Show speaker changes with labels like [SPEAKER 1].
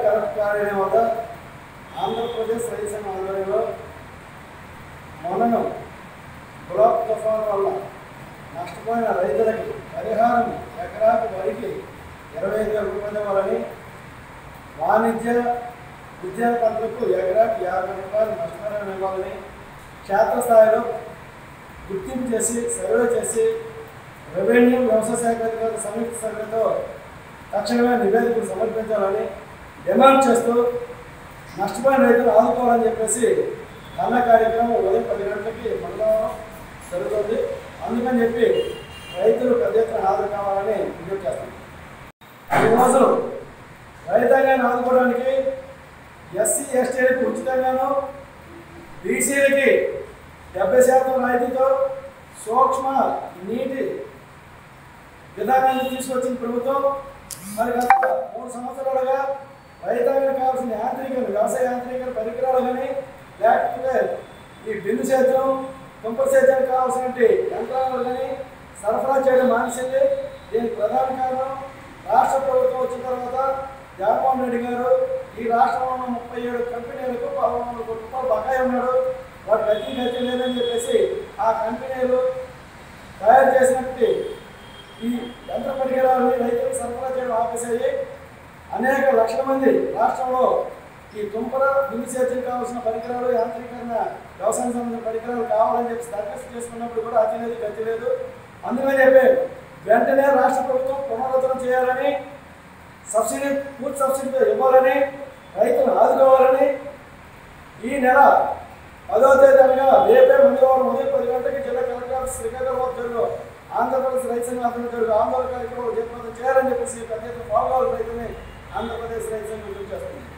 [SPEAKER 1] collector కార్యాలయం వద్ద ఆంధ్రప్రదేశ్ రైతు సంఘం ఆధ్వర్యంలో మొన్నను గులాబ్ తుఫాన్ వల్ల నష్టపోయిన రైతులకి పరిహారం ఎకరాకు వరికి ఇరవై ఐదు వేల రూపాయలు ఇవ్వాలని వాణిజ్య విద్యా పంటలకు ఎకరాకి యాభై రూపాయలు నష్టపరిహారం ఇవ్వాలని క్షేత్రస్థాయిలో గుర్తింపు చేసి సర్వే చేసి రెవెన్యూ వ్యవసాయ శాఖ అధికారుల సంయుక్త సర్వేతో తక్షణమే నివేదికలు సమర్పించాలని డిమాండ్ చేస్తూ నష్టపోయిన రైతులు ఆదుకోవాలని చెప్పేసి అన్న కార్యక్రమం ఉదయం పది గంటలకి మంగళవారం జరుగుతుంది అందుకని చెప్పి రైతులు పెద్ద ఎత్తున హాజరు కావాలని విజ్ఞప్తి చేస్తాం ఈరోజు రైతాంగాన్ని ఆదుకోవడానికి ఎస్సీ ఎస్టీలకు ఉచితంగాను బీసీలకి డెబ్బై శాతం రాయితీతో సూక్ష్మ నీటి విధానాన్ని తీసుకొచ్చిన ప్రభుత్వం మరి గత మూడు సంవత్సరాలుగా రైతాంగానికి కావాల్సిన యాంత్రికలు వ్యవసాయ యాంత్రికలు పరికరాలు కానీ లేకపోతే ఈ బిందు సేద్యం తుంపర సేద్యానికి కావాల్సిన యంత్రాలు కానీ సరఫరా చేయడం మానేసింది దీనికి ప్రధాన కారణం రాష్ట్ర ప్రభుత్వం వచ్చిన తర్వాత జగన్మోహన్ రెడ్డి గారు ఈ రాష్ట్రంలో ఉన్న ముప్పై ఏడు కంపెనీలకు పదమూడు వందల కోట్ల రూపాయలు బకాయి ఉన్నాడు వాటి గతి గతి లేదని చెప్పేసి ఆ కంపెనీలు తయారు చేసినట్టు ఈ యంత్ర పరికరాలని రైతులకు సరఫరా చేయడం ఆపేసాయి అనేక లక్షల మంది రాష్ట్రంలో ఈ తుంపర బిందు సేద్యం కావాల్సిన పరికరాలు యాంత్రీకరణ వ్యవసాయం సంబంధించిన పరికరాలు కావాలని చెప్పి దరఖాస్తు చేసుకున్నప్పుడు కూడా అతి లేదు గతి లేదు అందుకని చెప్పి వెంటనే రాష్ట్ర ప్రభుత్వం పునరుద్ధరణ చేయాలని సబ్సిడీ పూర్తి సబ్సిడీతో ఇవ్వాలని రైతులను ఆదుకోవాలని ఈ నెల పదో తేదీ అనగా రేపే మంగళవారం ఉదయం పది గంటలకి జిల్లా కలెక్టర్ ఆఫీస్ శ్రీకాకుళం జరుగు ఆంధ్రప్రదేశ్ రైతు సంఘం ఆధ్వర్యంలో జరుగు ఆందోళన కార్యక్రమం జయప్రదం చేయాలని చెప్పేసి పెద్ద ఎత్తున పాల్గొనాలని రైతుని ఆంధ్రప్రదేశ్ రైతు సంఘం విజ్ఞప్తి చేస్తుంది